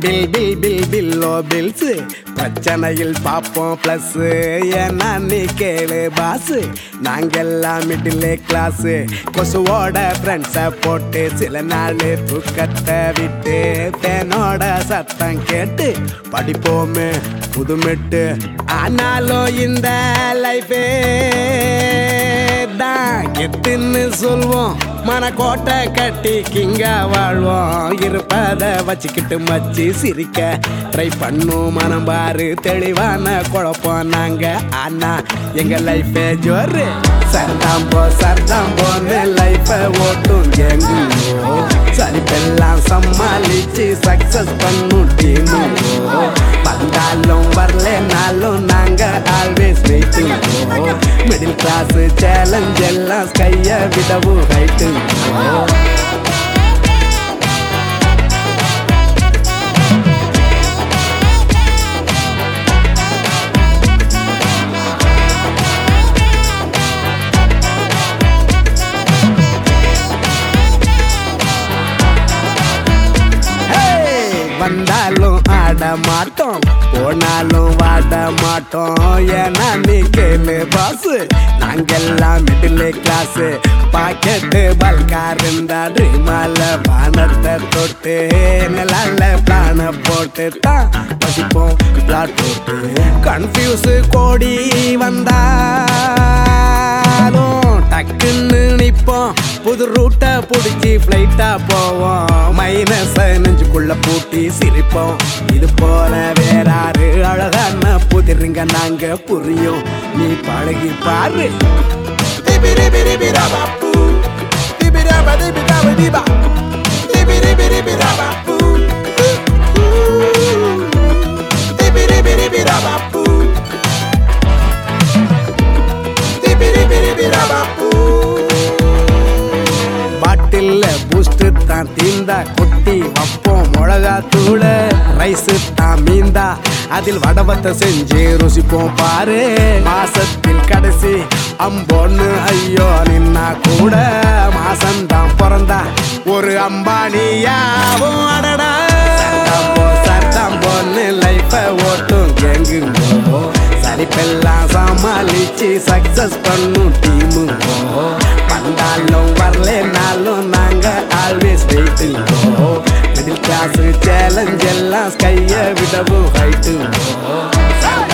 Bill bill bill பில்லோ bills பிரச்சனையில் பார்ப்போம் பிளஸ் ஏன்னா நீ கேளு பாஸ் நாங்கெல்லாம் மிடில் கிளாஸ் கொசுவோட ஃப்ரெண்ட்ஸை போட்டு சில நாள் தூக்கத்தை விட்டு பேனோட சத்தம் கேட்டு படிப்போமே புதுமெட்டு ஆனாலும் இந்த லைஃபே தான் கெத்துன்னு சொல்வோம் மனக்கோட்டை கட்டி கிங்கா வாழ்வோம் இருப்பத வச்சுக்கிட்டு மச்சி சிரிக்க ட்ரை பண்ணும் மனம் பாரு தெளிவான குழப்பம் நாங்க ஆனா எங்க லைஃபே ஜோரு சர்தாம் போ சர்தாம் போன்னு லைஃபை ஓட்டும் எங்குங்கோ சலிப்பெல்லாம் சமாளிச்சு சக்சஸ் பண்ணும் டீமுங்கோ வந்தாலும் வரலனாலும் நாங்க ஆல்வேஸ் வெயிட்டுங்கோ மிடில் கிளாஸ் சேலஞ்ச் எல்லாம் கைய விடவும் ரைட்டுங்கோ Hey! வந்தாலும் ஆட மாட்டோம் போனாலும் வாட மாட்டோம் ஏன்னா நீ கேளு பாஸ் நாங்கெல்லாம் மிடில் கிளாஸ் பாக்கெட்டு பல்கார் இருந்தா ட்ரீமால வானத்தை தொட்டு நிலால பிளான போட்டு தான் வசிப்போம் பிளாட் போட்டு கன்ஃபியூஸ் கோடி வந்தாலும் டக்குன்னு நிப்போம் புது ரூட்டை பிடிச்சி ஃப்ளைட்டா போவோம் மைனஸ நெஞ்சுக்குள்ள பூட்டி சிரிப்போம் இது போல வேறாரு அழகான புதிருங்க நாங்க புரியும் நீ பழகி பாரு Dibidi-bidi-bidi-ba-boo. Dibidi-ba-di-bi-da-ba-di-ba. Dibidi-bidi-bidi-ba-boo. Ooh. Dibidi-bidi-bidi-ba-boo. Dibidi-bidi-bidi-ba-boo. பாட்டில்ல பூஸ்ட் தான் தீந்தா கொட்டி வைப்போம் மிளகா தூள ரைஸ் தான் மீந்தா அதில் வடவத்தை செஞ்சு ருசிப்போம் பாரு மாசத்தில் கடைசி அம்போன்னு ஐயோ நின்னா கூட மாசம்தான் பிறந்தா ஒரு அம்பானியாவும் அடடா சர்தாம் போ சர்தாம் போன்னு லைஃபை ஓட்டும் கேங்குங்கோ சரிப்பெல்லாம் சமாளிச்சு சக்சஸ் பண்ணும் டீமுங்கோ வந்தாலும் வரலனாலும் நாங்க ஆல்வேஸ் வெயிட்டுங்கோ மிடில் கிளாஸ் சேலஞ்ச் எல்லாம் கைய விடவும் ஹைட்டுங்கோ